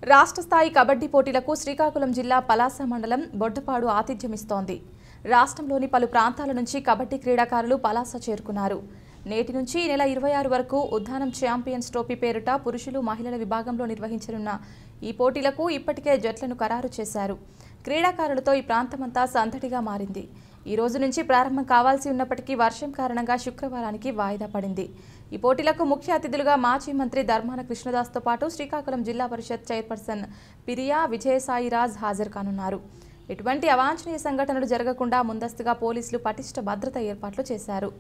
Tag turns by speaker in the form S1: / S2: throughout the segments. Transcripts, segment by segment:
S1: రాష్ట్ర స్థాయి కబడ్డీ పోటీలకు శ్రీకాకుళం జిల్లా పలాస మండలం బొడ్డపాడు ఆతిథ్యమిస్తోంది రాష్ట్రంలోని పలు ప్రాంతాల నుంచి కబడ్డీ క్రీడాకారులు పలాస చేరుకున్నారు నేటి నుంచి ఈ నెల ఇరవై ఆరు వరకు ఉద్దానం ఛాంపియన్స్ ట్రోఫీ పేరిట పురుషులు మహిళల విభాగంలో నిర్వహించనున్న ఈ పోటీలకు ఇప్పటికే జట్లను ఖరారు చేశారు క్రీడాకారులతో ఈ ప్రాంతమంతా సందడిగా మారింది ఈ రోజు నుంచి ప్రారంభం కావాల్సి ఉన్నప్పటికీ వర్షం కారణంగా శుక్రవారానికి వాయిదా పడింది ఈ పోటీలకు ముఖ్య అతిథులుగా మాజీ మంత్రి ధర్మాన కృష్ణదాస్తో పాటు శ్రీకాకుళం జిల్లా పరిషత్ చైర్పర్సన్ పిరియా విజయసాయిరాజ్ హాజరు కానున్నారు ఎటువంటి అవాంఛనీయ సంఘటనలు జరగకుండా ముందస్తుగా పోలీసులు పటిష్ట భద్రత ఏర్పాట్లు చేశారు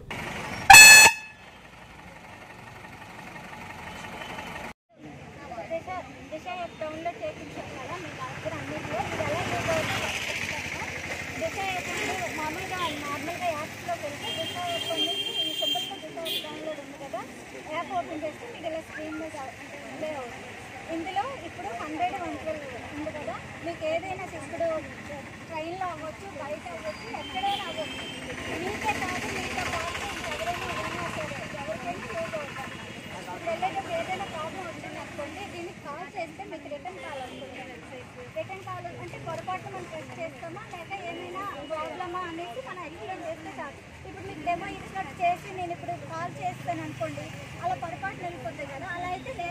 S2: దిశ దిశ డౌన్లోడ్ చేయించాం కదా మీ దగ్గర అన్నింటిలో మీరు ఎలా యూజ్ అవుతుందో దిశ యాప్ మామూలుగా నార్మల్గా యాప్స్లోకి వెళ్తే దిశ యాప్ నుంచి ఈ సింపుల్గా దిశ యాప్ డౌన్లోడ్ ఉంది కదా యాప్ ఓపెన్ చేస్తే మీకు ఇలా స్క్రీన్ మీద అంటే డిస్ప్లే అవుతుంది ఇందులో ఇప్పుడు హండ్రెడ్ వన్ ట్వెల్వ్ ఉంది కదా మీకు ఏదైనా ఇప్పుడు ట్రైన్లో అవ్వచ్చు బయట అవ్వచ్చు ఎక్కడైనా అవ్వచ్చు మీకే కాదు మీతో పాటు ఎవరైనా ఉన్నా సరే ఎవరికైనా యూజ్ అవుతుంది ఇప్పుడు వెళ్ళేటప్పుడు ఏదైనా ప్రాబ్లం వచ్చింది అనుకోండి దీనికి కాల్ చేస్తే మీకు రిటర్న్ కాల్ వస్తుంది రిటర్న్ కాల్ అంటే పొరపాటు మనం ప్రెస్ చేస్తామా లేక ఏమైనా ప్రాబ్లమా అనేసి మనం ఎక్స్ప్లెయిన్ చేస్తే చాలు ఇప్పుడు మీకు డెమో ఇచ్చినట్టు చేసి నేను ఇప్పుడు కాల్ చేస్తాను అనుకోండి అలా పొరపాటు వెళ్ళిపోతాయి కదా అలా అయితే నేను